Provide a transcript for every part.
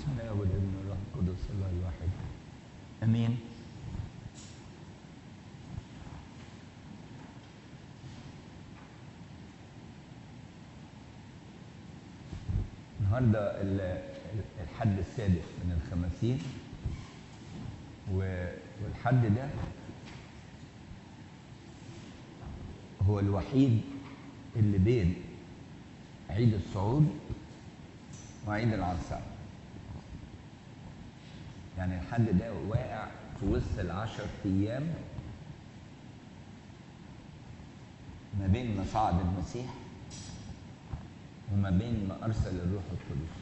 بسم الله والابن والروح القدس الله الواحد امين النهارده ال- ال- الحد السادس من الخمسين و- والحد ده هو الوحيد اللي بين عيد الصعود وعيد العرسة يعني الحد ده واقع في وسط العشر أيام ما بين ما صعد المسيح وما بين ما أرسل الروح القدس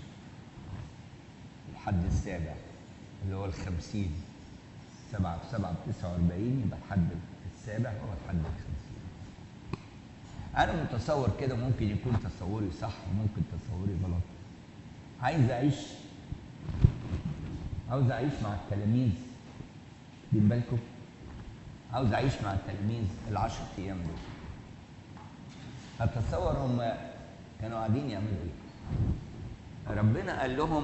الحد السابع اللي هو الخمسين سبعة في سبعة بتسعة وأربعين يبقى الحد السابع هو الحد الخمسين أنا متصور كده ممكن يكون تصوري صح وممكن تصوري غلط عايز أعيش عاوز أعيش مع التلاميذ واخدين بالكم عاوز أعيش مع التلاميذ العشر أيام دول أتصور هم كانوا قاعدين يعملوا إيه ربنا قال لهم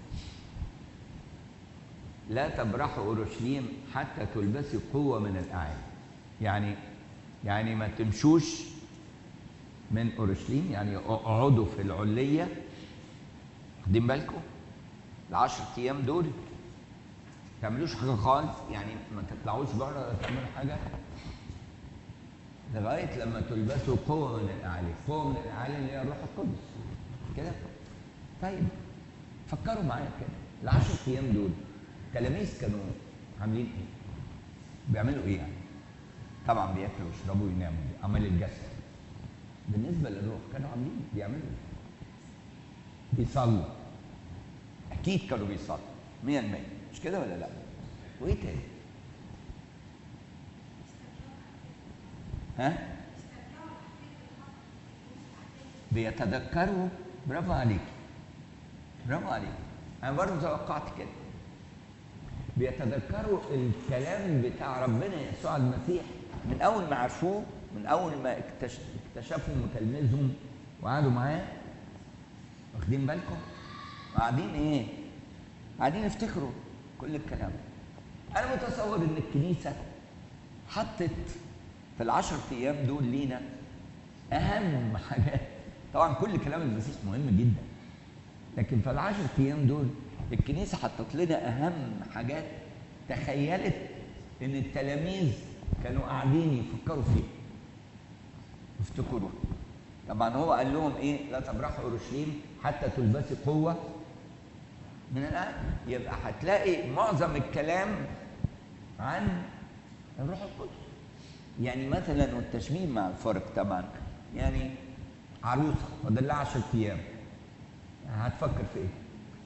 لا تبرحوا اورشليم حتى تلبسوا قوه من الاعالي يعني يعني ما تمشوش من اورشليم يعني اقعدوا في العليه واخدين بالكم العشر ايام دول ما تعملوش حاجه خالص يعني ما تطلعوش بره ولا تعملوا حاجه لغايه لما تلبسوا قوه من الاعالي قوه من الاعالي اللي هي الروح القدس كده طيب فكروا معايا كده العشر ايام دول التلاميذ كانوا عاملين ايه؟ بيعملوا ايه يعني؟ طبعا بياكلوا ويشربوا ويناموا دي عمل الجسد بالنسبه للروح كانوا عاملين بيعملوا ايه؟ بيصلوا اكيد كانوا بيصلوا 100% مش كده ولا لا؟ وايه تاني؟ ها؟ بيتذكروا برافو عليك برافو عليك انا برضه توقعت كده بيتذكروا الكلام بتاع ربنا يسوع المسيح من اول ما عرفوه من اول ما اكتش- اكتشفوا متلمذهم وقعدوا معاه واخدين بالكم قاعدين ايه قاعدين يفتكروا كل الكلام انا متصور ان الكنيسه حطت في العشر ايام دول لينا اهم حاجات طبعا كل كلام المسيح مهم جدا لكن في العشر ايام دول الكنيسه حطت لنا اهم حاجات تخيلت ان التلاميذ كانوا قاعدين يفكروا فيها يفتكروا طبعا هو قال لهم ايه لا تبرحوا اورشليم حتى تلبسوا قوه من الان يبقى هتلاقي معظم الكلام عن الروح القدس يعني مثلا والتشبيه مع الفرق طبعا يعني عروسه فاضل لها 10 ايام هتفكر في ايه؟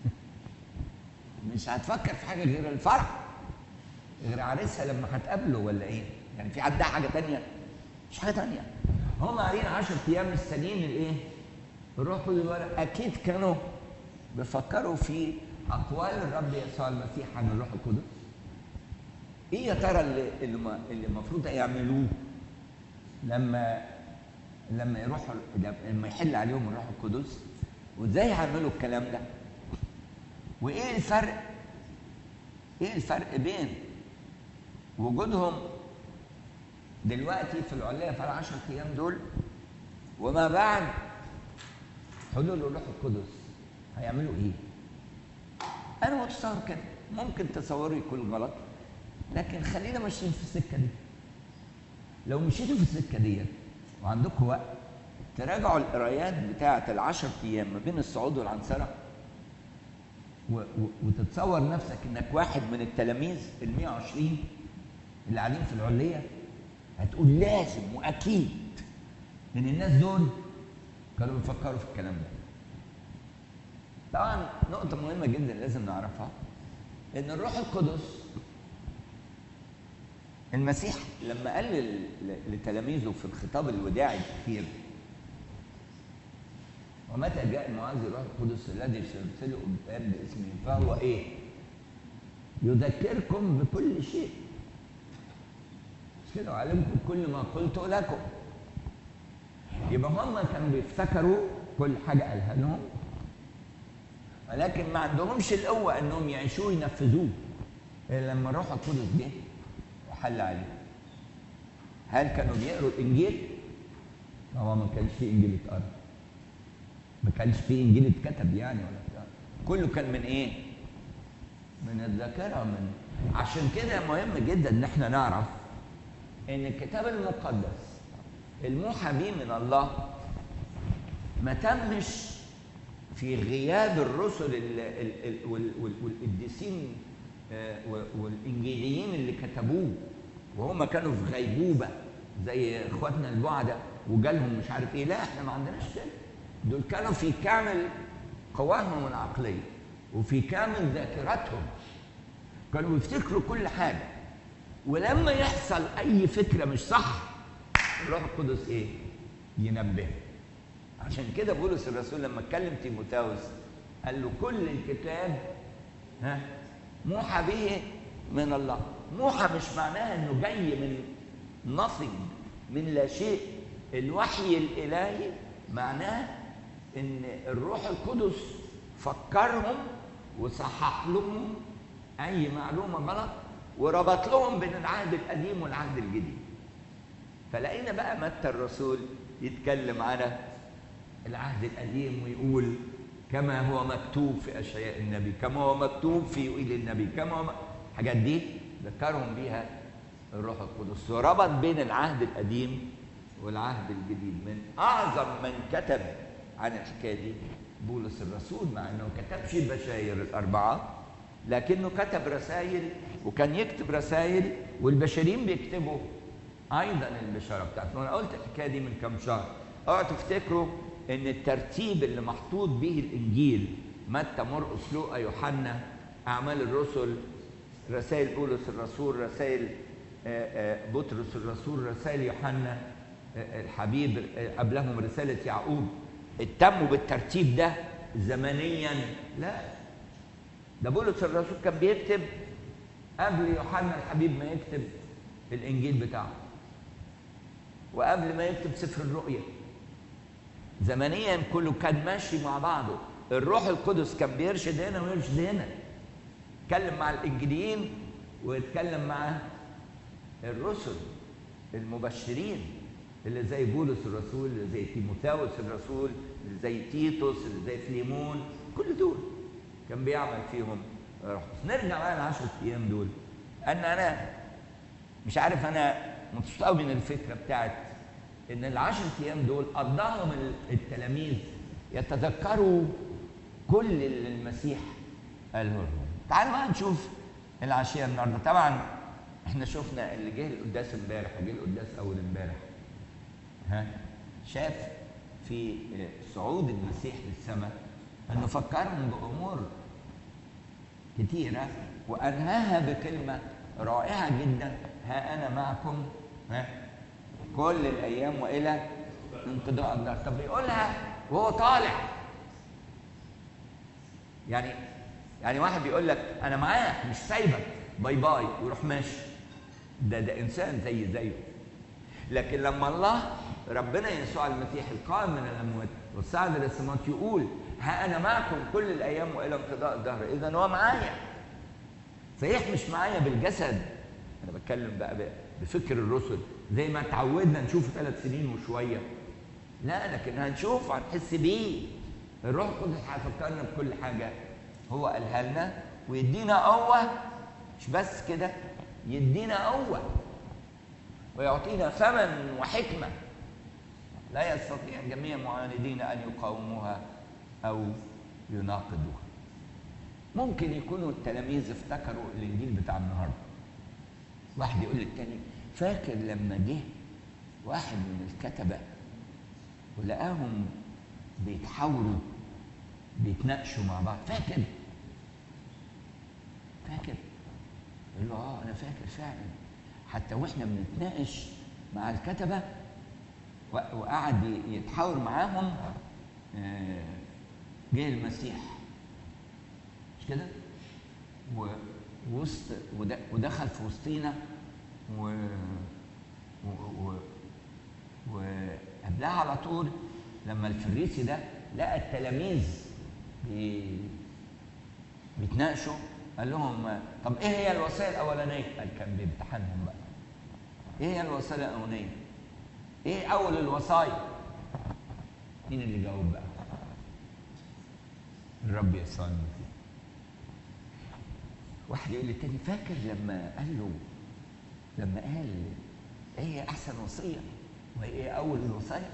مش هتفكر في حاجه غير الفرح غير عريسها لما هتقابله ولا ايه؟ يعني في عندها حاجه تانية؟ مش حاجه تانية هم قاعدين 10 ايام مستنيين الايه؟ الروح القدس ولا- اكيد كانوا بيفكروا في اقوال الرب يسوع المسيح عن الروح القدس ايه يا ترى اللي اللي ما- اللي المفروض يعملوه لما لما يروحوا لما يحل عليهم الروح القدس وازاي يعملوا الكلام ده وايه الفرق ايه الفرق بين وجودهم دلوقتي في العلية في العشر ايام دول وما بعد حلول الروح القدس هيعملوا ايه انا متصور كده ممكن تصوري يكون غلط لكن خلينا ماشيين في السكه دي لو مشيتوا في السكه ديت وعندكم وقت تراجعوا القرايات بتاعه العشر ايام ما بين الصعود والعنصره و- و- وتتصور نفسك انك واحد من التلاميذ ال 120 اللي قاعدين في العليه هتقول لازم واكيد ان الناس دول كانوا بيفكروا في الكلام ده. طبعا نقطة مهمة جدا لازم نعرفها ان الروح القدس المسيح لما قال لل- ل- لتلاميذه في الخطاب الوداعي الاخير ومتى جاء المعاذ الروح القدس الذي سيرسله الاب باسمه فهو ايه؟ يذكركم بكل شيء مش كده وعلمكم كل ما قلت لكم يبقى هم كانوا بيفتكروا كل حاجه قالها لهم ولكن ما عندهمش القوه انهم يعيشوه ينفذوه الا لما الروح القدس جه وحل عليه هل كانوا بيقروا الانجيل؟ طبعا ما كانش في انجيل اتقرا ما كانش في انجيل اتكتب يعني ولا بتاع كله كان من ايه؟ من الذاكره من عشان كده مهم جدا ان احنا نعرف ان الكتاب المقدس الموحى به من الله ما تمش في غياب الرسل ال- ال- ال- وال- وال- والقديسين آه، و- والانجيليين اللي كتبوه وهم كانوا في غيبوبه زي اخواتنا البعدة وجالهم مش عارف ايه لا احنا ما عندناش كده دول كانوا في كامل قواهم العقليه وفي كامل ذاكرتهم كانوا بيفتكروا كل حاجه ولما يحصل اي فكره مش صح الروح القدس ايه ينبه عشان كده بولس الرسول لما اتكلم تيموثاوس قال له كل الكتاب ها موحى به من الله موحى مش معناها انه جاي من nothing من لا شيء الوحي الالهي معناه ان الروح القدس فكرهم وصحح لهم اي معلومه غلط وربط لهم بين العهد القديم والعهد الجديد فلقينا بقى متى الرسول يتكلم على العهد القديم ويقول كما هو مكتوب في اشعياء النبي كما هو مكتوب في يوئيل النبي كما هو م- الحاجات دي ذكرهم بيها الروح القدس وربط بين العهد القديم والعهد الجديد من اعظم من كتب عن الحكايه دي بولس الرسول مع انه ما كتبش البشاير الاربعه لكنه كتب رسائل وكان يكتب رسائل والبشرين بيكتبوا ايضا البشاره بتاعته انا قلت الحكايه دي من كام شهر اوعوا تفتكروا ان الترتيب اللي محطوط به الانجيل متى مرقس لوقا يوحنا اعمال الرسل رسائل بولس الرسول رسائل آه، آه، بطرس الرسول رسائل يوحنا آه، الحبيب آه، قبلهم رساله يعقوب اتموا بالترتيب ده زمنيا لا ده بولس الرسول كان بيكتب قبل يوحنا الحبيب ما يكتب الانجيل بتاعه وقبل ما يكتب سفر الرؤيا زمنيا كله كان ماشي مع بعضه الروح القدس كان بيرشد هنا ويرشد هنا اتكلم مع الانجيليين ويتكلم مع الرسل المبشرين اللي زي بولس الرسول اللي زي تيموثاوس الرسول اللي زي تيتوس اللي زي فليمون كل دول كان بيعمل فيهم روح قدس. نرجع بقى العشر ايام دول ان انا مش عارف انا مبسوط قوي من الفكره بتاعت ان العشر ايام دول قضاهم ال- التلاميذ يتذكروا كل اللي المسيح قاله لهم تعالوا بقى نشوف العشيه النهارده طبعا احنا شفنا اللي جه القداس امبارح وجه القداس اول امبارح ها شاف في صعود المسيح للسماء انه فكرهم بامور كتيره وانهاها بكلمه رائعه جدا ها انا معكم ها كل الايام والى انقضاء الدهر طب بيقولها وهو طالع يعني يعني واحد بيقول لك انا معاك مش سايبك باي باي ويروح ماشي ده ده انسان زي زيه لكن لما الله ربنا يسوع المسيح القائم من الاموات والصاعد الى السماوات يقول ها انا معكم كل الايام والى انقضاء الدهر اذا هو معايا صحيح مش معايا بالجسد انا بتكلم بقى ب- بفكر الرسل زي ما اتعودنا نشوفه ثلاث سنين وشويه لا لكن هنشوف هنحس بيه الروح القدس هيفكرنا بكل حاجه هو قالها لنا ويدينا قوه مش بس كده يدينا قوه ويعطينا ثمن وحكمه لا يستطيع جميع المعاندين ان يقاوموها او يناقضوها ممكن يكونوا التلاميذ افتكروا الانجيل بتاع النهارده واحد يقول للتاني فاكر لما جه واحد من الكتبه ولقاهم بيتحاوروا بيتناقشوا مع بعض فاكر فاكر يقول له اه انا فاكر فعلا حتى واحنا بنتناقش مع الكتبه و- وقعد ي- يتحاور معاهم آه، جه المسيح مش كده؟ و- وسط ود- ودخل في وسطينا و و- و- وقبلها على طول لما الفريسي ده لقى التلاميذ بي بيتناقشوا قال لهم طب ايه هي الوصيه الاولانيه؟ قال كان بيمتحنهم بقى ايه هي الوصيه الاولانيه؟ ايه اول الوصايا؟ مين اللي جاوب بقى؟ الرب يسوع المسيح واحد يقول للتاني فاكر لما قال له لما قال ايه هي احسن وصيه؟ وايه اول الوصايا؟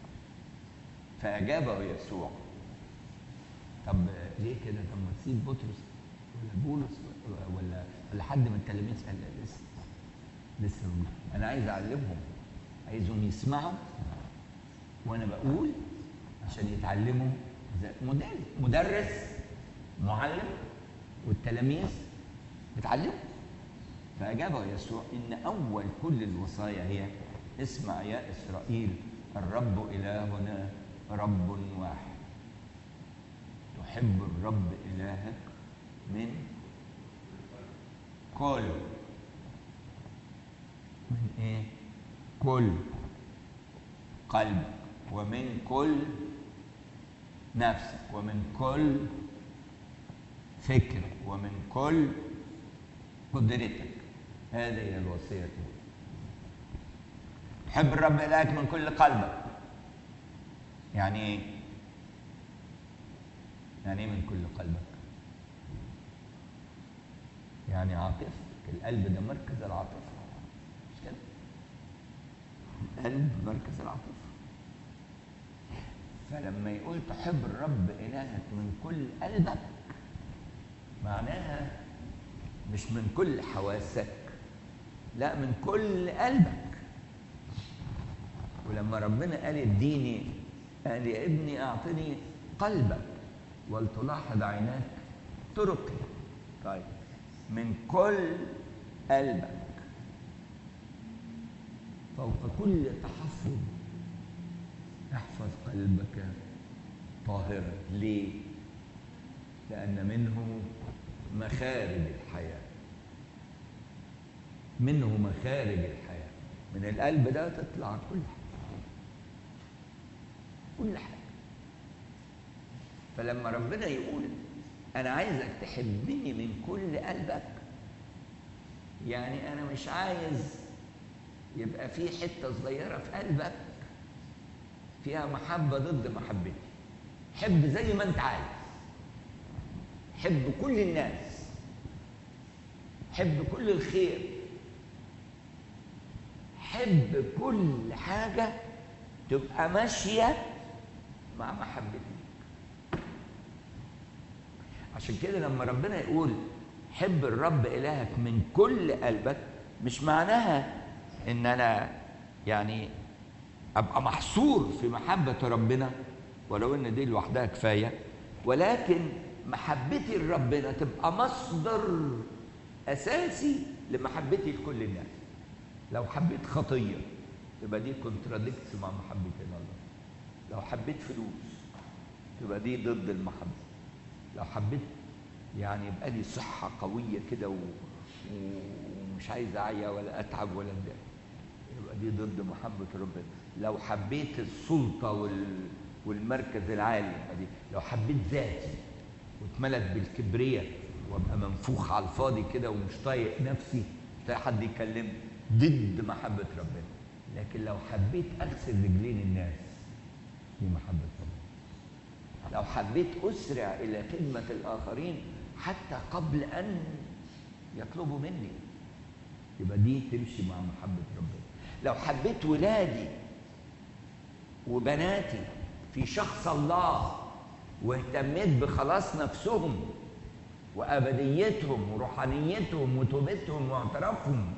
فاجابه يسوع طب ليه كده؟ طب ما تسيب بطرس ولا بولس ولا ولا حد من التلاميذ قال لا لسه لسه انا عايز اعلمهم عايزهم يسمعوا وانا بقول عشان يتعلموا مدرس مدرس معلم والتلاميذ بتعلموا فاجابه يسوع ان اول كل الوصايا هي اسمع يا اسرائيل الرب الهنا رب واحد تحب الرب الهك من كل من ايه كل قلبك ومن كل نفسك ومن كل فكرك ومن كل قدرتك هذه هي الوصيه الاولى تحب الرب الهك من كل قلبك يعني ايه يعني ايه من كل قلبك يعني عاطفتك القلب ده مركز العاطفه مش كده القلب مركز العاطفه فلما يقول تحب الرب الهك من كل قلبك معناها مش من كل حواسك لا من كل قلبك ولما ربنا قال اديني قال يا ابني اعطني قلبك ولتلاحظ عيناك طرقي طيب من كل قلبك فوق كل تحفظ احفظ قلبك طاهرا ليه لان منه مخارج الحياه منه مخارج الحياه من القلب ده تطلع كل حاجه كل حاجه فلما ربنا يقول انا عايزك تحبني من كل قلبك يعني انا مش عايز يبقى في حته صغيره في قلبك فيها محبه ضد محبتي حب زي ما انت عايز حب كل الناس حب كل الخير حب كل حاجه تبقى ماشيه مع محبتي عشان كده لما ربنا يقول حب الرب إلهك من كل قلبك مش معناها إن أنا يعني أبقى محصور في محبة ربنا ولو إن دي لوحدها كفاية ولكن محبتي لربنا تبقى مصدر أساسي لمحبتي لكل الناس لو حبيت خطية تبقى دي كونتراديكت مع محبتي لله لو حبيت فلوس تبقى دي ضد المحبة لو حبيت يعني يبقى لي صحة قوية كده و... ومش عايز أعيا ولا أتعب ولا أتضايق يبقى دي ضد محبة ربنا لو حبيت السلطة وال... والمركز العالي يبقى دي لو حبيت ذاتي واتملت بالكبرياء وابقى منفوخ على الفاضي كده ومش طايق نفسي مش طايق حد يكلمني ضد محبة ربنا لكن لو حبيت أغسل رجلين الناس دي محبة ربنا لو حبيت أسرع إلى خدمة الآخرين حتى قبل أن يطلبوا مني يبقى دي تمشي مع محبة ربنا لو حبيت ولادي وبناتي في شخص الله واهتميت بخلاص نفسهم وأبديتهم وروحانيتهم وتوبتهم واعترافهم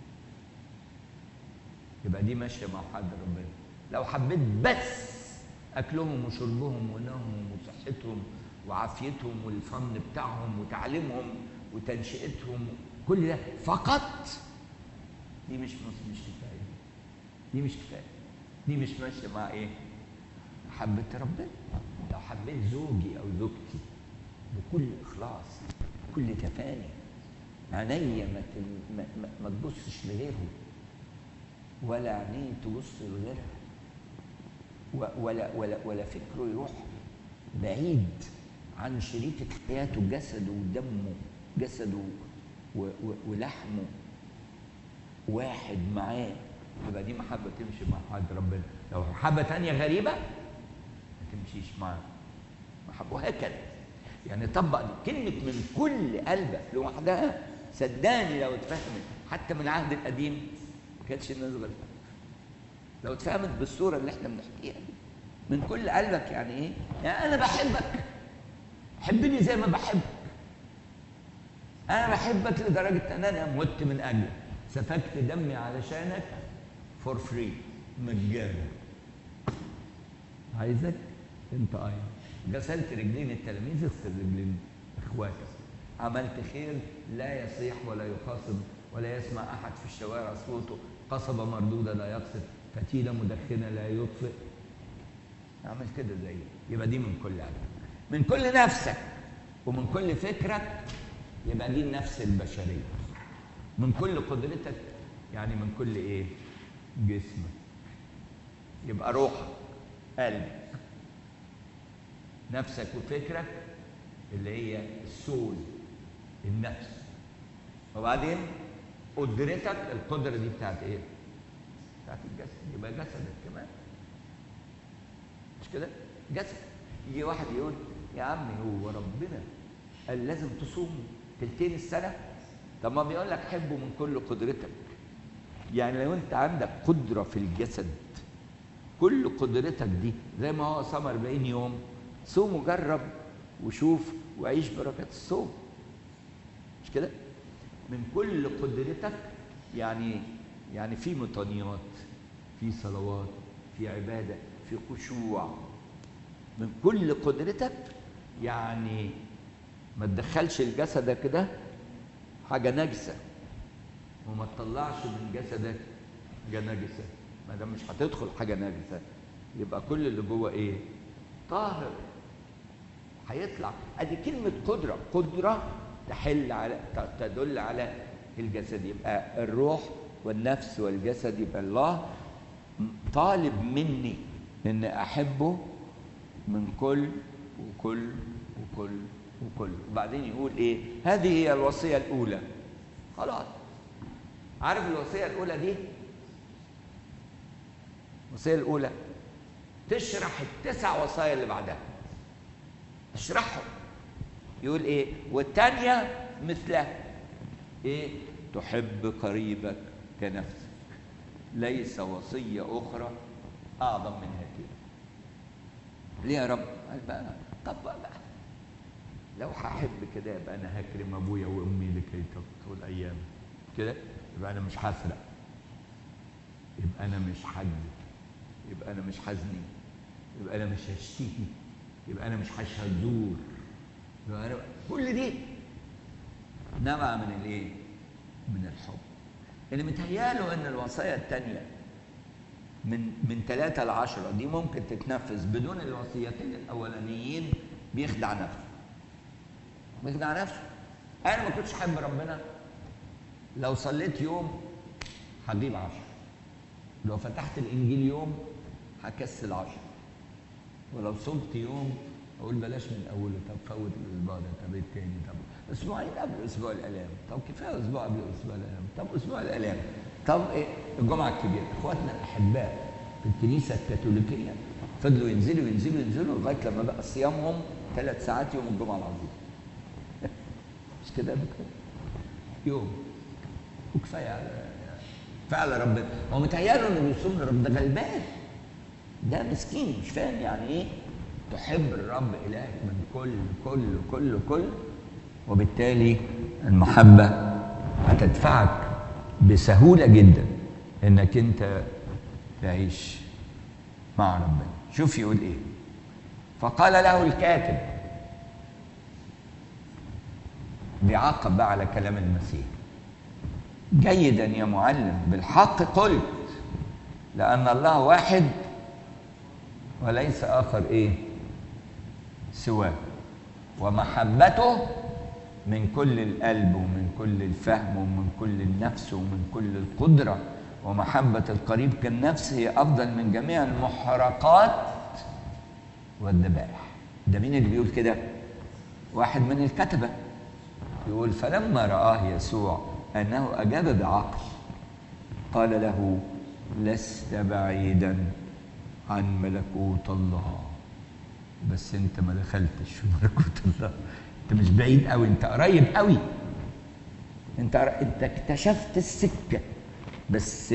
يبقى دي ماشية مع حد ربنا لو حبيت بس اكلهم وشربهم ونومهم وصحتهم وعافيتهم والفن بتاعهم وتعليمهم وتنشئتهم كل ده فقط دي مش مش كفايه دي مش كفايه دي مش ماشيه مع ايه؟ محبة ربنا لو حبيت زوجي او زوجتي بكل اخلاص بكل تفاني عينيا ما, ما, ما, ما تبصش لغيره ولا عينيه تبص لغيرها ولا ولا ولا فكره يروح بعيد عن شريكة حياته جسده ودمه جسده و- و- ولحمه واحد معاه يبقى دي محبة تمشي مع حد ربنا لو محبة تانية غريبة ما تمشيش معاه محبة وهكذا يعني طبق دي. كلمة من كل قلبك لوحدها صدقني لو اتفهمت حتى من العهد القديم ما كانتش الناس غلطانة لو اتفهمت بالصورة اللي احنا بنحكيها دي من كل قلبك يعني ايه؟ يعني انا بحبك حبني زي ما بحبك انا بحبك لدرجة ان انا مت من اجلك سفكت دمي علشانك فور فري مجانا عايزك انت ايضا غسلت رجلين التلاميذ اغسل رجلين اخواتك عملت خير لا يصيح ولا يخاصم ولا يسمع احد في الشوارع صوته قصبه مردوده لا يقصد فتيله مدخنه لا يطفئ اعمل كده زي يبقى دي من كل قلبك من كل نفسك ومن كل فكرك يبقى دي النفس البشريه من كل قدرتك يعني من كل ايه جسمك يبقى روحك قلبك نفسك وفكرك اللي هي السول النفس وبعدين قدرتك القدرة دي بتاعت ايه؟ بتاعت الجسد يبقى جسدك كمان مش كده؟ جسد يجي واحد يقول يا عمي هو ربنا قال لازم تصوم تلتين السنة طب ما بيقول لك حبه من كل قدرتك يعني لو انت عندك قدرة في الجسد كل قدرتك دي زي ما هو صام 40 يوم صوم وجرب وشوف وعيش بركة الصوم مش كده؟ من كل قدرتك يعني يعني في مطانيات في صلوات في عبادة في خشوع من كل قدرتك يعني ما تدخلش لجسدك ده حاجة نجسة وما تطلعش من جسدك حاجة نجسة ما دام مش هتدخل حاجة نجسة يبقى كل اللي جوه ايه؟ طاهر هيطلع ادي كلمة قدرة قدرة تحل على تدل على الجسد يبقى الروح والنفس والجسد يبقى الله طالب مني ان احبه من كل وكل وكل وكل وبعدين يقول ايه هذه هي الوصيه الاولى خلاص عارف الوصيه الاولى دي الوصيه الاولى تشرح التسع وصايا اللي بعدها اشرحهم يقول ايه والثانيه مثلها ايه تحب قريبك كنفسك ليس وصيه اخرى اعظم من هاتين ليه يا رب قال بقى طبق بقى لو هحب كده يبقى انا هكرم ابويا وامي لكي تطول الايام كده يبقى انا مش هسرق يبقى انا مش هكذب يبقى انا مش هزني يبقى انا مش هشتكي يبقى انا مش هشهد زور يبقى أنا كل دي نبع من الايه؟ من الحب اللي متهياله ان الوصايا الثانيه من من ثلاثة لعشرة دي ممكن تتنفذ بدون الوصيتين الأولانيين بيخدع نفسه بيخدع نفسه أنا ما كنتش أحب ربنا لو صليت يوم هجيب عشرة لو فتحت الإنجيل يوم هكسل عشرة ولو صمت يوم أقول بلاش من أوله طب فوت الأسبوع ده طب التاني طب أسبوعين قبل أسبوع الآلام طب كفاية أسبوع قبل أسبوع الآلام طب أسبوع الآلام طب إيه الجمعة الكبيرة إخواتنا الأحباء في الكنيسة الكاثوليكية فضلوا ينزلوا ينزلوا ينزلوا لغاية لما بقى صيامهم ثلاث ساعات يوم الجمعة العظيم مش كده يا دكتور؟ يوم وكفاية على كفاية على ربنا هو متهيأله إنه بيصوم لرب ده غلبان ده مسكين مش فاهم يعني إيه تحب الرب إلهك من كل كل كل كل وبالتالي المحبة هتدفعك بسهولة جدا انك انت تعيش مع ربنا شوف يقول ايه فقال له الكاتب بيعاقب بقى على كلام المسيح جيدا يا معلم بالحق قلت لأن الله واحد وليس آخر إيه سواه ومحبته من كل القلب ومن كل الفهم ومن كل النفس ومن كل القدرة ومحبة القريب كالنفس هي أفضل من جميع المحرقات والذبائح ده مين اللي بيقول كده؟ واحد من الكتبة يقول فلما رآه يسوع أنه أجاب بعقل قال له لست بعيدا عن ملكوت الله بس انت ما دخلتش في ملكوت الله انت مش بعيد قوي انت قريب قوي انت انت اكتشفت السكه بس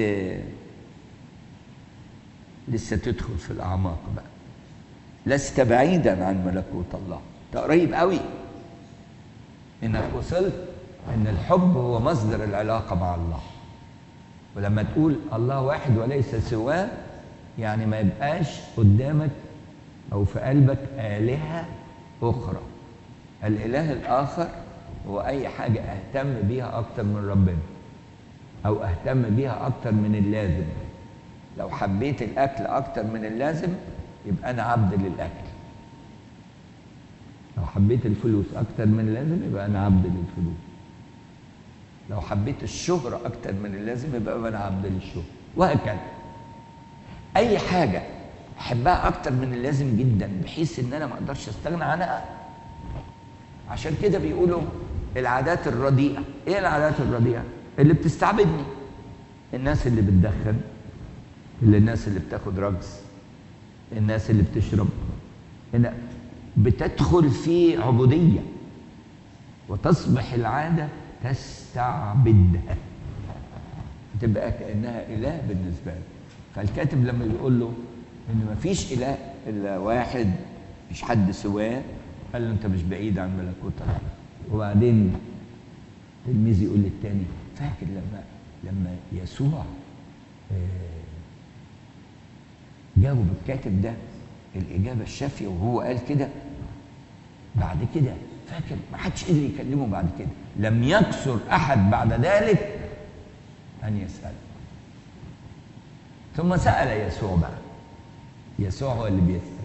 لسه تدخل في الاعماق بقى لست بعيدا عن ملكوت الله انت قريب قوي انك وصلت ان الحب هو مصدر العلاقه مع الله ولما تقول الله واحد وليس سواه يعني ما يبقاش قدامك او في قلبك الهه اخرى الاله الاخر هو اي حاجه اهتم بيها اكتر من ربنا او اهتم بيها اكتر من اللازم لو حبيت الاكل اكتر من اللازم يبقى انا عبد للاكل لو حبيت الفلوس اكتر من اللازم يبقى انا عبد للفلوس لو حبيت الشهرة أكتر من اللازم يبقى أنا عبد للشهرة وهكذا أي حاجة أحبها أكتر من اللازم جدا بحيث إن أنا ما أقدرش أستغنى عنها عشان كده بيقولوا العادات الرديئة إيه العادات الرديئة؟ اللي بتستعبدني الناس اللي بتدخن اللي الناس اللي بتاخد رجس الناس اللي بتشرب هنا بتدخل في عبودية وتصبح العادة تستعبدها تبقى كأنها إله بالنسبة له فالكاتب لما يقول له إن ما فيش إله إلا واحد مش حد سواه قال له أنت مش بعيد عن ملكوت الله وبعدين تلميذ يقول للتاني فاكر لما لما يسوع جاوب الكاتب ده الإجابة الشافية وهو قال كده بعد كده فاكر ما حدش قدر يكلمه بعد كده لم يكسر احد بعد ذلك ان يسال ثم سال يسوع بقى يسوع هو اللي بيسال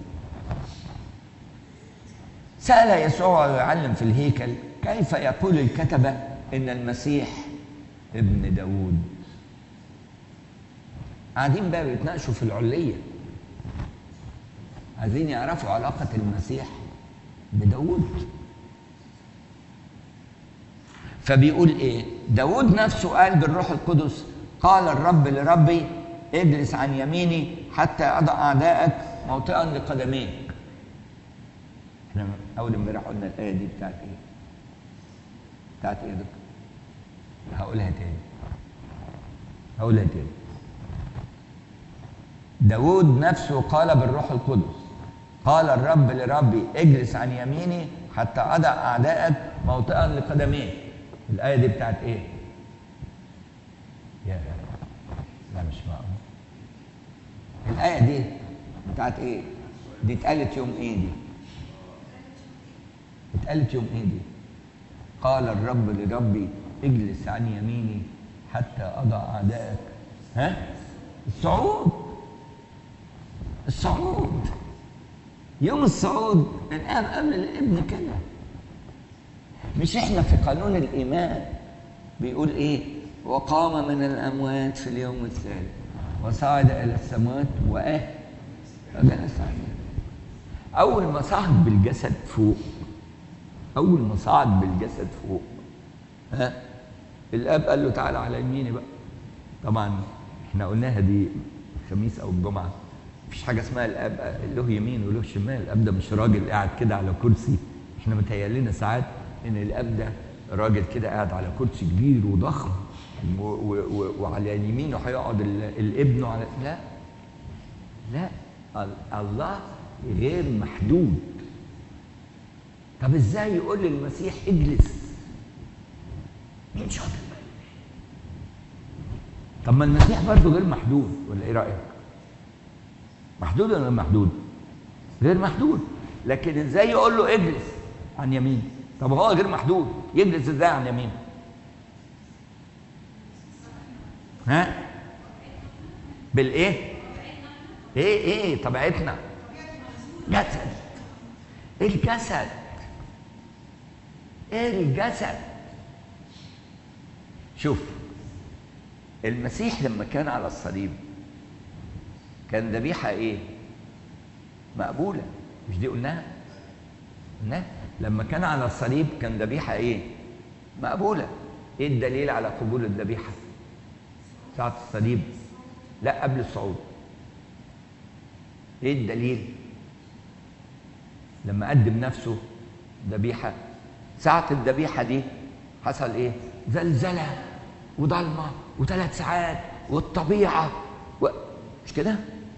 سال يسوع ويعلم في الهيكل كيف يقول الكتبه ان المسيح ابن داود قاعدين بقى بيتناقشوا في العليه عايزين يعرفوا علاقه المسيح بداود فبيقول ايه داود نفسه قال بالروح القدس قال الرب لربي اجلس عن يميني حتى اضع اعدائك موطئا لقدميك احنا اول امبارح قلنا الايه دي بتاعت ايه بتاعت ايه دكتور هقولها تاني هقولها تاني داود نفسه قال بالروح القدس قال الرب لربي اجلس عن يميني حتى اضع اعدائك موطئا لقدميك الآية دي بتاعت إيه؟ يا لا مش معقول الآية دي بتاعت إيه؟ دي اتقالت يوم إيه دي؟ اتقالت يوم إيه دي؟ قال الرب لربي اجلس عن يميني حتى أضع أعدائك ها؟ الصعود الصعود يوم الصعود الآب قبل الابن كده مش احنا في قانون الايمان بيقول ايه وقام من الاموات في اليوم الثالث وصعد الى السماوات واه فجلس عليه اول ما صعد بالجسد فوق اول ما صعد بالجسد فوق ها الاب قال له تعالى على يميني بقى طبعا احنا قلناها دي الخميس او الجمعه مفيش حاجه اسمها الاب له يمين وله شمال الاب ده مش راجل قاعد كده على كرسي احنا متهيألنا ساعات ان الاب ده راجل كده قاعد على كرسي كبير وضخم و و و وعلى يمينه هيقعد الابن على لا لا الله غير محدود طب ازاي يقول للمسيح اجلس مين شاطر طب ما المسيح برضه غير محدود ولا ايه رايك محدود ولا محدود غير محدود لكن ازاي يقول له اجلس عن يمين طب هو غير محدود يجلس ازاي عن يمين ها بالايه ايه ايه طبيعتنا جسد الجسد ايه الجسد شوف المسيح لما كان على الصليب كان ذبيحه ايه مقبوله مش دي قلناها قلناها لما كان على الصليب كان ذبيحة إيه؟ مقبولة إيه الدليل على قبول الذبيحة؟ ساعة الصليب لا قبل الصعود إيه الدليل؟ لما قدم نفسه ذبيحة ساعة الذبيحة دي حصل إيه؟ زلزلة وضلمة وثلاث ساعات والطبيعة و... مش كده؟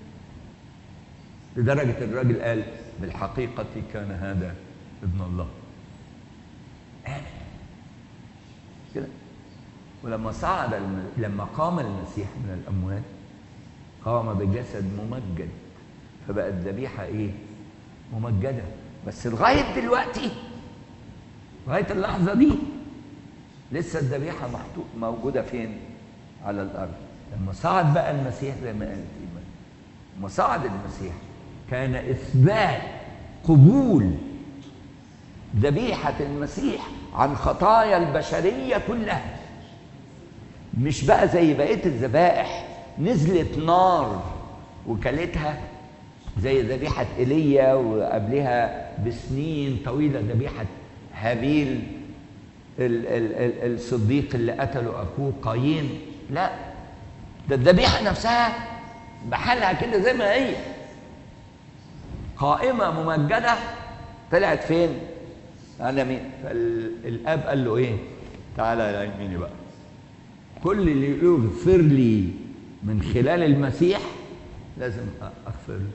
لدرجة الراجل قال بالحقيقة كان هذا ابن الله آمن كده ولما صعد الم... لما قام المسيح من الأموات قام بجسد ممجد فبقت الذبيحة إيه؟ ممجدة بس لغاية دلوقتي لغاية اللحظة دي لسه الذبيحة محطوط موجودة فين؟ على الأرض لما صعد بقى المسيح زي ما قال الإيمان لما صعد المسيح كان إثبات قبول ذبيحة المسيح عن خطايا البشرية كلها مش بقى زي بقية الذبائح نزلت نار وكلتها زي ذبيحة إيليا وقبلها بسنين طويلة ذبيحة هابيل ال- ال- ال- الصديق اللي قتله أخوه قايين لا ده الذبيحة نفسها بحالها كده زي ما هي قائمة ممجدة طلعت فين؟ على مين؟ فالاب قال له ايه؟ تعالى على يميني بقى. كل اللي يغفر لي من خلال المسيح لازم اغفر له.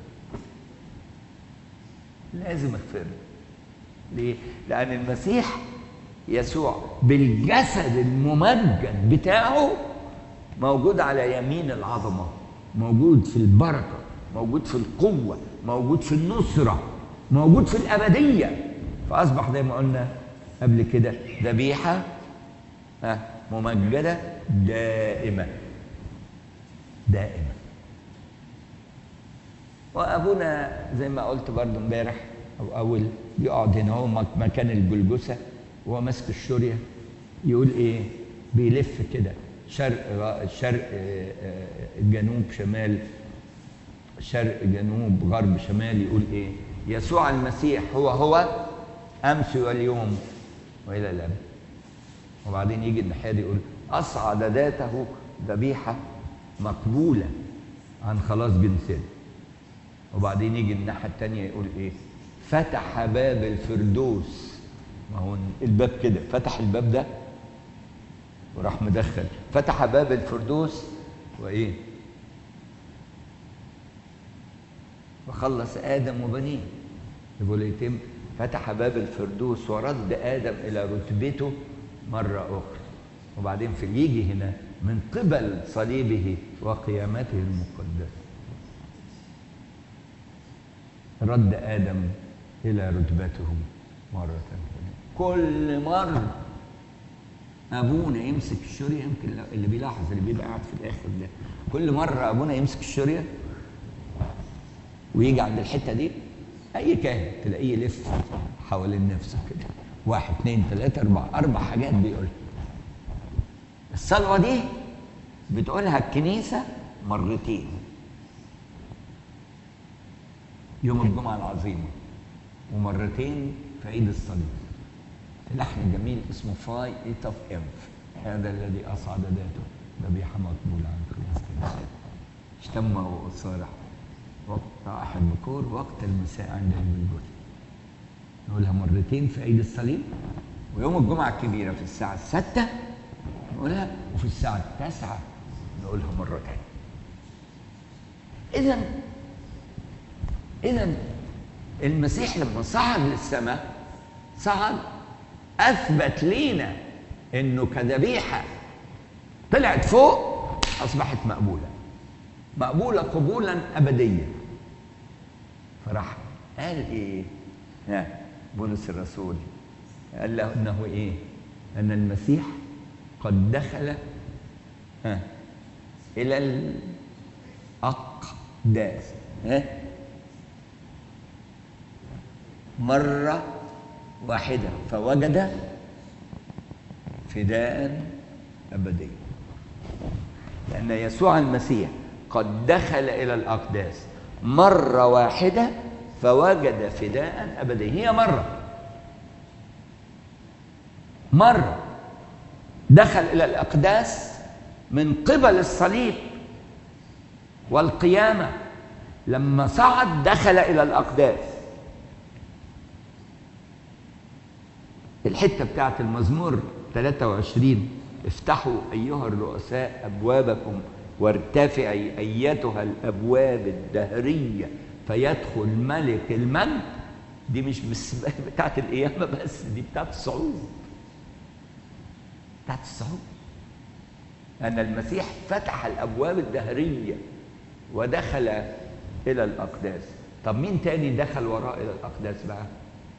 لازم اغفر له. ليه؟ لأن المسيح يسوع بالجسد الممجد بتاعه موجود على يمين العظمة موجود في البركة موجود في القوة موجود في النصرة موجود في الأبدية فأصبح زي ما قلنا قبل كده ذبيحة ها، ممجدة دائمة دائمة وأبونا زي ما قلت برضو امبارح أو أول يقعد هنا هو مك- مكان الجلجسة وهو ماسك الشورية يقول إيه بيلف كده شرق غ- شرق آه، آه، جنوب شمال شرق جنوب غرب شمال يقول ايه يسوع المسيح هو هو امس واليوم والى الابد وبعدين يجي الناحيه دي يقول اصعد ذاته ذبيحه مقبوله عن خلاص جنسنا وبعدين يجي الناحيه الثانيه يقول ايه فتح باب الفردوس ما هو الباب كده فتح الباب ده وراح مدخل فتح باب الفردوس وايه وخلص آدم وبنيه يقول يتم فتح باب الفردوس ورد آدم إلى رتبته مرة أخرى وبعدين في يجي هنا من قبل صليبه وقيامته المقدسة رد آدم إلى رتبته مرة ثانية كل مرة أبونا يمسك الشورية يمكن اللي بيلاحظ اللي بيبقى قاعد في الآخر ده كل مرة أبونا يمسك الشورية ويجي عند الحته دي اي كاهن تلاقيه يلف حوالين نفسه كده واحد اثنين ثلاثة أربعة أربع حاجات بيقولها الصلوة دي بتقولها الكنيسة مرتين يوم الجمعة العظيمة ومرتين في عيد الصليب لحن جميل اسمه فاي ايت اوف انف هذا الذي أصعد ذاته ذبيحة مقبولة عن خلاص كنيسته اشتم وصارح وقت راح البكور وقت المساء عند الجلجثة نقولها مرتين في عيد الصليب ويوم الجمعة الكبيرة في الساعة الستة نقولها وفي الساعة التاسعة نقولها مرة تانية إذا إذا المسيح لما صعد للسماء صعد أثبت لينا إنه كذبيحة طلعت فوق أصبحت مقبولة مقبولة قبولا أبديا فراح قال إيه ها بولس الرسول قال له إنه إيه أن المسيح قد دخل ها إلى الأقداس ها مرة واحدة فوجد فداء أبديا لأن يسوع المسيح قد دخل إلى الأقداس مرة واحدة فوجد فداء أبديا هي مرة مرة دخل إلى الأقداس من قبل الصليب والقيامة لما صعد دخل إلى الأقداس الحتة بتاعت المزمور 23 افتحوا أيها الرؤساء أبوابكم وارتفعي أيتها الأبواب الدهرية فيدخل ملك المجد دي مش بس بتاعت القيامة بس دي بتاعت الصعود بتاعت الصعود أن المسيح فتح الأبواب الدهرية ودخل إلى الأقداس طب مين تاني دخل وراء إلى الأقداس بقى؟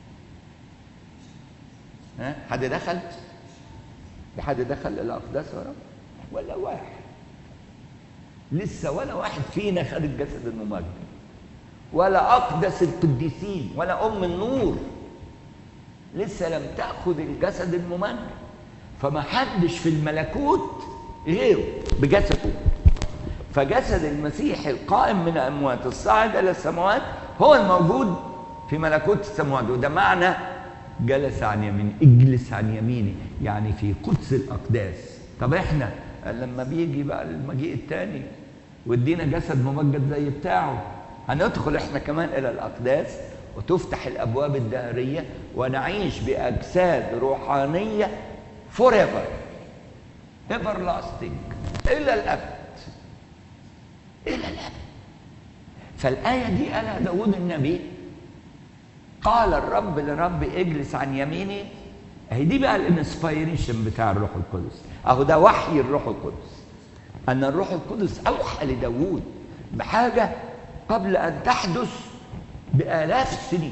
ها؟ حد دخل؟ في حد دخل إلى الأقداس وراء؟ ولا واحد لسه ولا واحد فينا خد الجسد الممجد ولا أقدس القديسين ولا أم النور لسه لم تأخذ الجسد الممجد فما حدش في الملكوت غيره بجسده فجسد المسيح القائم من الأموات الصاعد إلى السماوات هو الموجود في ملكوت السماوات وده معنى جلس عن يميني اجلس عن يميني يعني في قدس الأقداس طب احنا لما بيجي بقى المجيء الثاني وادينا جسد ممجد زي بتاعه هندخل احنا كمان الى الاقداس وتفتح الابواب الدهريه ونعيش باجساد روحانيه فور ايفر ايفر لاستنج الى الابد الى الابد فالايه دي قالها داود النبي قال الرب لرب اجلس عن يميني اهي دي بقى الانسبيريشن بتاع الروح القدس اهو ده وحي الروح القدس ان الروح القدس اوحى لداود بحاجه قبل ان تحدث بالاف السنين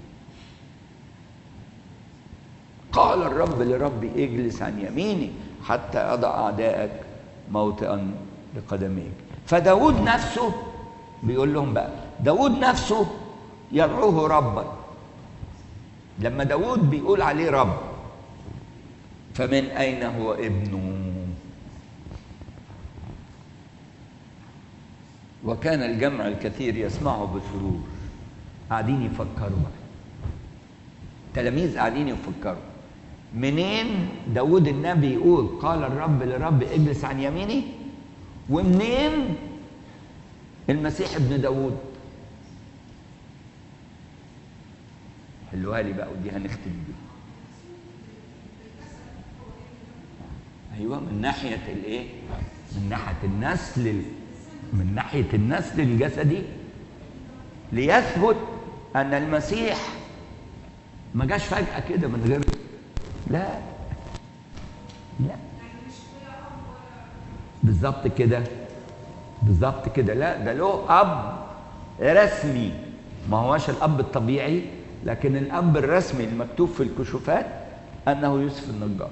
قال الرب لربي اجلس عن يميني حتى اضع اعدائك موطئا لقدميك فداود نفسه بيقول لهم بقى داود نفسه يدعوه ربا لما داود بيقول عليه رب فمن أين هو ابنه وكان الجمع الكثير يسمعه بسرور قاعدين يفكروا بقى تلاميذ قاعدين يفكروا منين داود النبي يقول قال الرب لرب اجلس عن يميني ومنين المسيح ابن داود حلوها لي بقى ودي هنختم بيها ايوه من ناحيه الايه من ناحيه النسل من ناحيه النسل الجسدي ليثبت ان المسيح ما جاش فجاه كده من غير لا لا بالظبط كده بالظبط كده لا ده له اب رسمي ما هوش الاب الطبيعي لكن الاب الرسمي المكتوب في الكشوفات انه يوسف النجار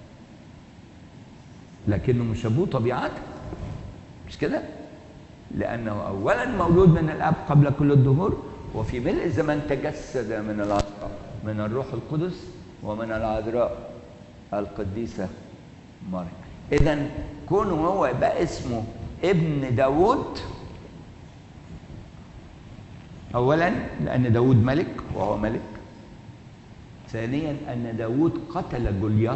لكنه مش ابوه طبيعته مش كده لانه اولا مولود من الاب قبل كل الدهور وفي ملء الزمن تجسد من العذراء من الروح القدس ومن العذراء القديسه مريم اذا كونه هو يبقى اسمه ابن داود اولا لان داود ملك وهو ملك ثانيا ان داود قتل جولياط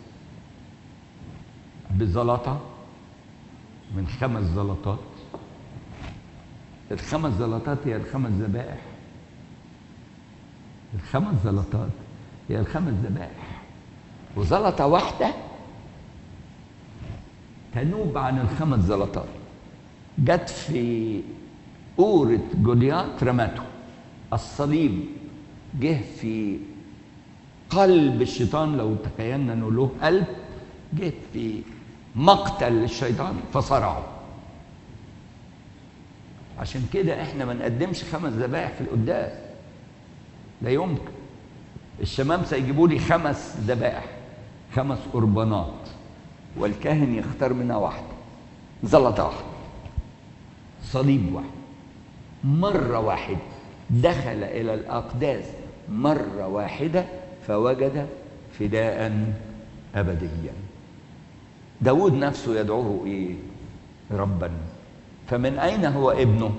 بزلطة من خمس زلطات الخمس زلطات هي الخمس ذبائح الخمس زلطات هي الخمس ذبائح وزلطة واحدة تنوب عن الخمس زلطات جت في قورة جولياط رمته الصليب جه في قلب الشيطان لو تخيلنا انه له قلب جه في مقتل للشيطان فصرعه عشان كده احنا ما نقدمش خمس ذبائح في القداس لا يمكن الشمامسه يجيبوا لي خمس ذبائح خمس قربانات والكاهن يختار منها واحده زلطه واحده صليب واحد مره واحده دخل الى الاقداس مره واحده فوجد فداء ابديا داود نفسه يدعوه ايه ربا فمن اين هو ابنه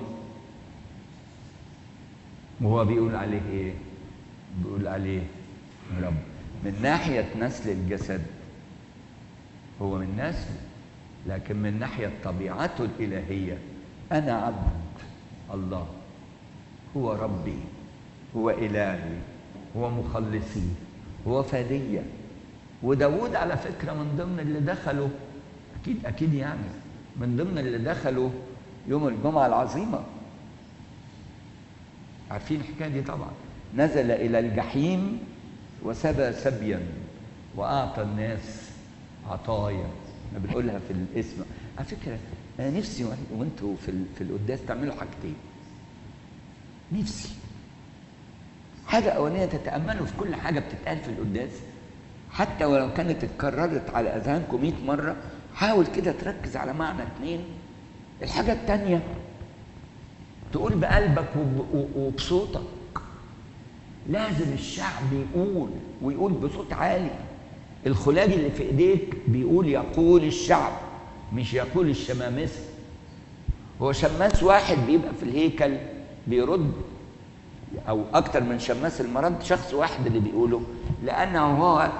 وهو بيقول عليه ايه بيقول عليه رب من ناحية نسل الجسد هو من نسل لكن من ناحية طبيعته الإلهية أنا عبد الله هو ربي هو إلهي هو مخلصي هو فدية وداود على فكرة من ضمن اللي دخلوا أكيد أكيد يعني من ضمن اللي دخلوا يوم الجمعة العظيمة عارفين الحكاية دي طبعا نزل إلى الجحيم وسبى سبيا وأعطى الناس عطايا احنا بنقولها في الاسم على فكرة أنا نفسي وأنتوا في في القداس تعملوا حاجتين نفسي حاجة أولانية تتأملوا في كل حاجة بتتقال في القداس حتى ولو كانت اتكررت على أذهانكم 100 مرة حاول كده تركز على معنى اتنين الحاجة التانية تقول بقلبك وبصوتك لازم الشعب يقول ويقول بصوت عالي الخلاج اللي في ايديك بيقول يقول الشعب مش يقول الشمامسة هو شماس واحد بيبقى في الهيكل بيرد او اكتر من شماس المرض شخص واحد اللي بيقوله لانه هو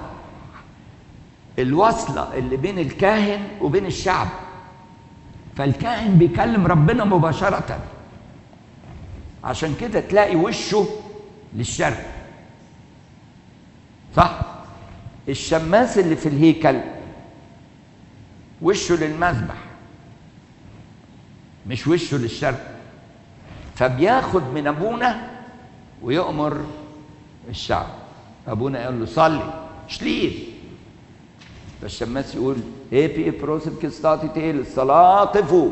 الوصلة اللي بين الكاهن وبين الشعب فالكاهن بيكلم ربنا مباشرة عشان كده تلاقي وشه للشرق صح الشماس اللي في الهيكل وشه للمذبح مش وشه للشرق فبياخد من ابونا ويؤمر الشعب ابونا يقول له صلي شليل فالشماس يقول ايه في بروسب كستاتي تيل الصلاه قفوا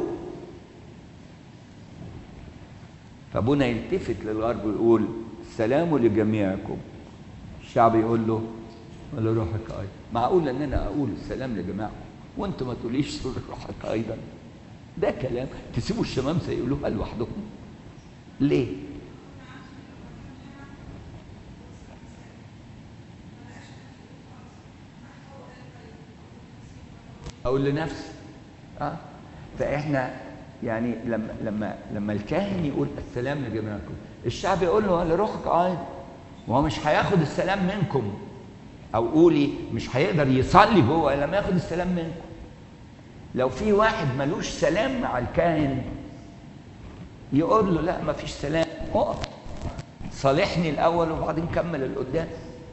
فابونا يلتفت للغرب ويقول السلام لجميعكم الشعب يقول له ولروحك ايضا معقول ان انا اقول السلام لجماعكم وانتم ما تقوليش لروحك ايضا ده كلام تسيبوا الشمامسه يقولوها لوحدهم ليه اقول لنفسي اه فاحنا يعني لما لما لما الكاهن يقول السلام لجميعكم الشعب يقول له لروحك ايضا وهو مش هياخد السلام منكم او قولي مش هيقدر يصلي جوه لما ياخد السلام منكم لو في واحد ملوش سلام مع الكاهن يقول له لا ما فيش سلام اقف صالحني الاول وبعدين كمل القدام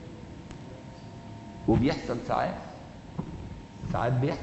وبيحصل ساعات ساعات بيحصل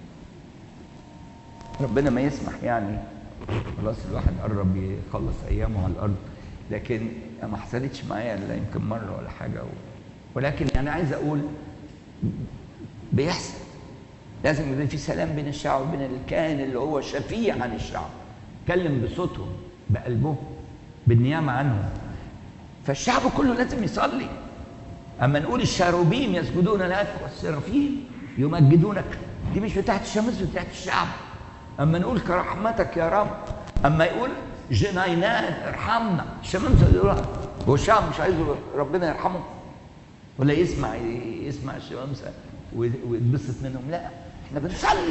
ربنا ما يسمح يعني خلاص الواحد قرب يخلص ايامه على الارض لكن ما حصلتش معايا الا يمكن مره ولا حاجه و... ولكن انا عايز اقول بيحصل لازم يبقى في سلام بين الشعب وبين الكاهن اللي هو شفيع عن الشعب اتكلم بصوتهم بقلبهم بالنيابه عنهم فالشعب كله لازم يصلي اما نقول الشاروبيم يسجدون لك والسرافيم يمجدونك دي مش بتاعت الشمس بتاعت الشعب اما نقول كرحمتك يا رب اما يقول جناينات ارحمنا الشمس يقول هو الشعب مش عايز ربنا يرحمه ولا يسمع يسمع الشمامسه ويتبسط منهم لا احنا بنصلي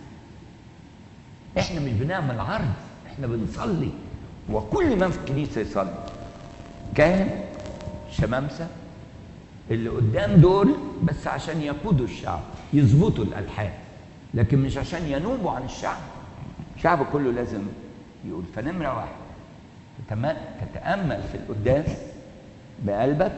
احنا مش بنعمل عرض احنا بنصلي وكل من في الكنيسه يصلي كاهن شمامسه اللي قدام دول بس عشان يقودوا الشعب يظبطوا الالحان لكن مش عشان ينوبوا عن الشعب الشعب كله لازم يقول فنمره واحد تتامل في القداس بقلبك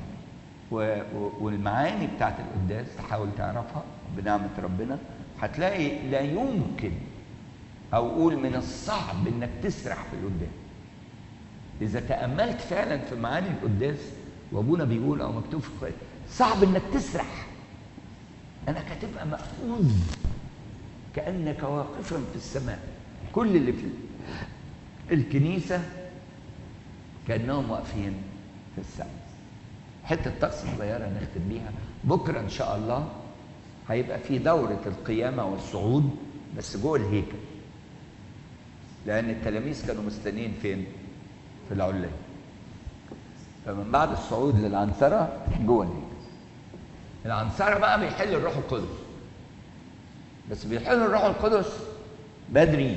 والمعاني بتاعت القداس تحاول تعرفها بنعمه ربنا هتلاقي لا يمكن او قول من الصعب انك تسرح في القداس اذا تاملت فعلا في معاني القداس وابونا بيقول او مكتوب في القران صعب انك تسرح انك هتبقى مأخوذ كانك واقفا في السماء كل اللي في الكنيسه كانهم واقفين في السماء حته طقس صغيره نختم بيها بكره ان شاء الله هيبقى في دوره القيامه والصعود بس جوه الهيكل لان التلاميذ كانوا مستنيين فين في العليه فمن بعد الصعود للعنصرة جوه الهيكل العنصرة بقى بيحل الروح القدس بس بيحل الروح القدس بدري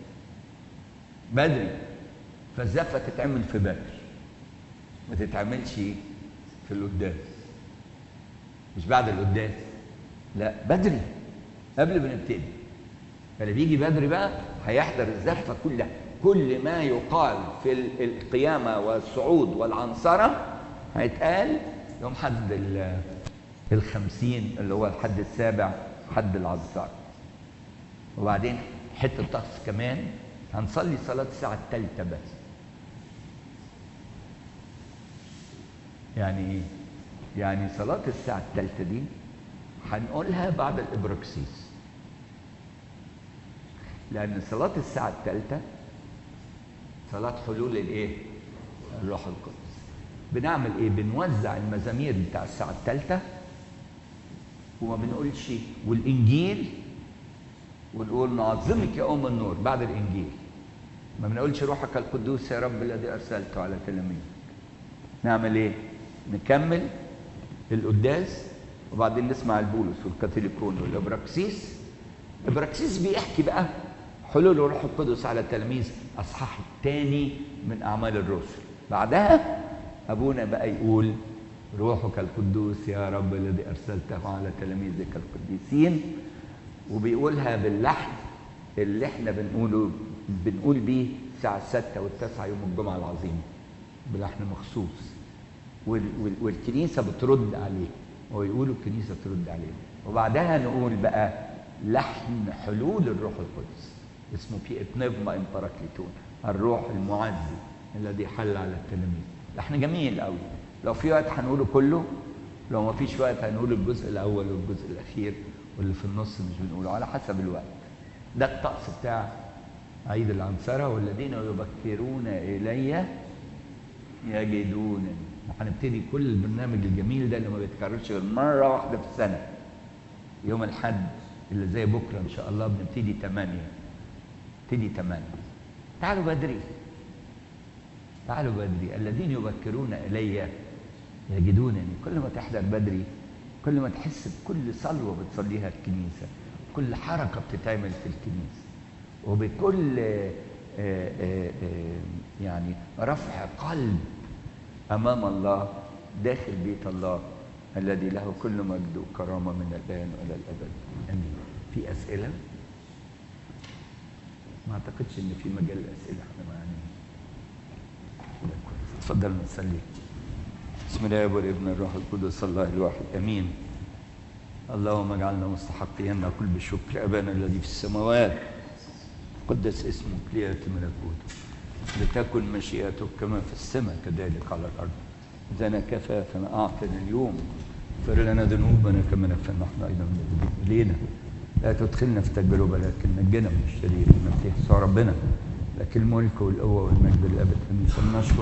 بدري فالزفة تتعمل في بدري ما تتعملش في القداس مش بعد القداس لا بدري قبل ما نبتدي فاللي بيجي بدري بقى هيحضر الزفه كلها كل ما يقال في ال- القيامه والصعود والعنصره هيتقال يوم حد ال- الخمسين اللي هو الحد السابع حد العنصره وبعدين حته طقس كمان هنصلي صلاه الساعه الثالثه بس يعني ايه؟ يعني صلاة الساعة الثالثة دي هنقولها بعد الإبراكسيس لأن صلاة الساعة الثالثة صلاة حلول الإيه؟ الروح القدس بنعمل إيه؟ بنوزع المزامير بتاع الساعة الثالثة وما بنقولش والإنجيل ونقول نعظمك يا أم النور بعد الإنجيل ما بنقولش روحك القدوس يا رب الذي أرسلته على تلاميذك نعمل ايه؟ نكمل القداس وبعدين نسمع البولس والكاثوليكون والابراكسيس الابراكسيس بيحكي بقى حلول الروح القدس على التلاميذ اصحاح الثاني من اعمال الرسل بعدها ابونا بقى يقول روحك القدوس يا رب الذي ارسلته على تلاميذك القديسين وبيقولها باللحن اللي احنا بنقوله بنقول بيه الساعة الستة والتاسعة يوم الجمعة العظيمة بلحن مخصوص وال- وال- والكنيسة بترد عليه ويقولوا الكنيسة ترد عليه وبعدها نقول بقى لحن حلول الروح القدس اسمه في اتنفما امبراكليتون الروح المعزي الذي حل على التلاميذ لحن جميل قوي لو في وقت هنقوله كله لو ما فيش وقت هنقول الجزء الاول والجزء الاخير واللي في النص مش بنقوله على حسب الوقت ده الطقس بتاع عيد العنصرة والذين يبكرون إلي يجدونني وهنبتدي كل البرنامج الجميل ده اللي ما بيتكررش غير مرة واحدة في السنة يوم الحد اللي زي بكرة إن شاء الله بنبتدي 8 نبتدي 8 تعالوا بدري تعالوا بدري الذين يبكرون إلي يجدونني كل ما تحضر بدري كل ما تحس بكل صلوة بتصليها الكنيسة كل حركة بتتعمل في الكنيسة وبكل آه، آه، آه، يعني رفع قلب أمام الله داخل بيت الله الذي له كل مجد وكرامة من الآن وإلى الأبد آمين في أسئلة؟ ما أعتقدش إن في مجال الأسئلة احنا يعني اتفضل نصلي بسم الله والابن الروح القدس الله الواحد امين اللهم اجعلنا مستحقين نقول بالشكر ابانا الذي في السماوات قدس اسمك لياتي ملكوتك لتكن مشيئتك كما في السماء كذلك على الارض زنا كفافنا اعطنا اليوم اغفر لنا ذنوبنا كما نغفر نحن ايضا من الينا لا تدخلنا في تجربه لكن نجنا من الشرير المسيح يسوع ربنا لك الملك والقوه والمجد للابد امين نشكر